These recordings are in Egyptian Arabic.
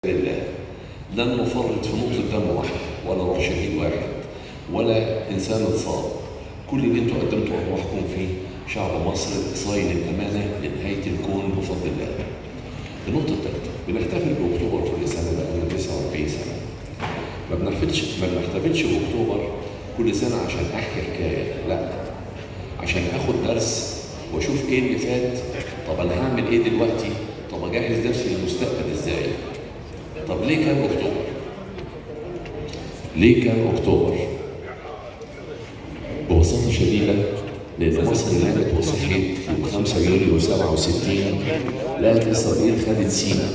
لله لن نفرط في نقطة دم واحد ولا روح شهيد واحد ولا إنسان اتصاب كل اللي انتوا قدمتوا أرواحكم فيه شعب مصر صاين الأمانة لنهاية الكون بفضل الله. النقطة الثالثة بنحتفل بأكتوبر كل سنة بقالنا 49 سنة. ما بنحتفلش ما بنحتفلش بأكتوبر كل سنة عشان أحكي حكاية، لا. عشان آخد درس وأشوف إيه اللي فات، طب أنا هعمل إيه دلوقتي؟ طب أجهز نفسي للمستقبل إزاي؟ طب ليه كان اكتوبر؟ ليه كان اكتوبر؟ ببساطه شديده لان مصر نامت وصحيت يوم 5 يوليو 67 لقت اسرائيل خدت سينا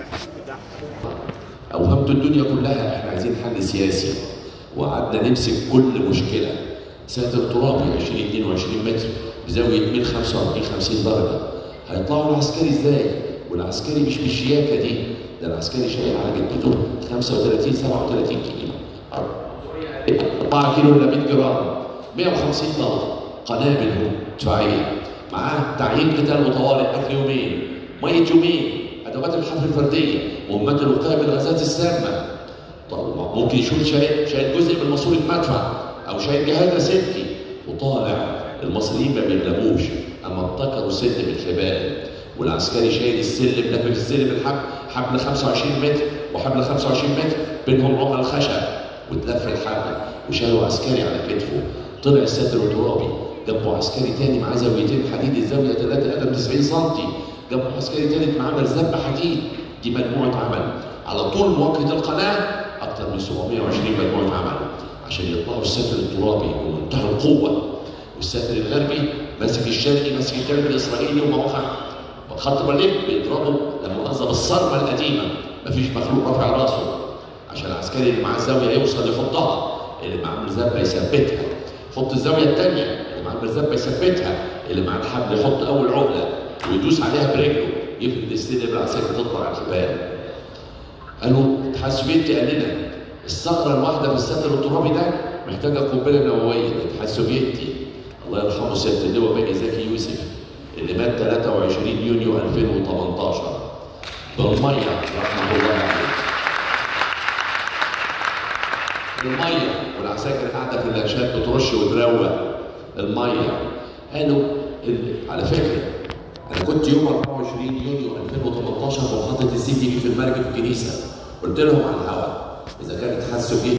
اوهمت الدنيا كلها احنا عايزين حل سياسي وقعدنا نمسك كل مشكله ساتر ترابي 20 22 متر بزاويه 145 50 درجه هيطلعوا العسكري ازاي؟ والعسكري مش بالشياكه دي ده العسكري شايل على جبهته 35 37 كيلو 4 كيلو ولا 100 جرام 150 طن قنابل دفاعيه معاه تعيين قتال وطوارئ اكل يومين ميه يومين ادوات الحفر الفرديه مهمات الوقايه بالغازات السامه طب ممكن يشيل شايل شايل جزء من ماسوره مدفع او شايل جهاز لاسلكي وطالع المصريين ما بيغلبوش اما ابتكروا سلم الحبال والعسكري شايل السلم لافف السلم الحبل حبل 25 متر وحبل 25 متر بينهم عقل خشب وتلف الحبل وشالوا عسكري على كتفه طلع الساتر الترابي جنبه عسكري تاني معاه زاويتين حديد الزاويه 3 قدم 90 سم جنبه عسكري تالت معاه مرزبه حديد دي مجموعه عمل على طول مواجهه القناه اكثر من 720 مجموعه عمل عشان يطلعوا الساتر الترابي بمنتهى القوه والساتر الغربي ماسك الشرقي ماسك الجانب الاسرائيلي ومواقع خط برلين بيضربوا لما مؤاخذه بالصرمه القديمه مفيش مخلوق رافع راسه عشان العسكري اللي معاه الزاويه يوصل يحطها اللي معاه مرزبه يثبتها حط الزاويه الثانيه اللي معاه المرزبه يثبتها اللي معاه الحبل يحط اول عقله ويدوس عليها برجله يفرد السلم العساكر تطلع على الحبال قالوا الاتحاد السوفيتي قال لنا الثغره الواحده في الساتر الترابي ده محتاجه قنبله نوويه الاتحاد السوفيتي الله يرحمه سياده اللواء بقي زكي يوسف اللي مات 23 يونيو 2018 بالميه رحمه الله عليه الميه والعساكر قاعده في اللانشات بترش وتروق الميه قالوا على فكره انا كنت يوم 24 يونيو 2018 في محطه السي تي في المرج في الكنيسه قلت لهم على الهواء اذا كان الاتحاد السوفيتي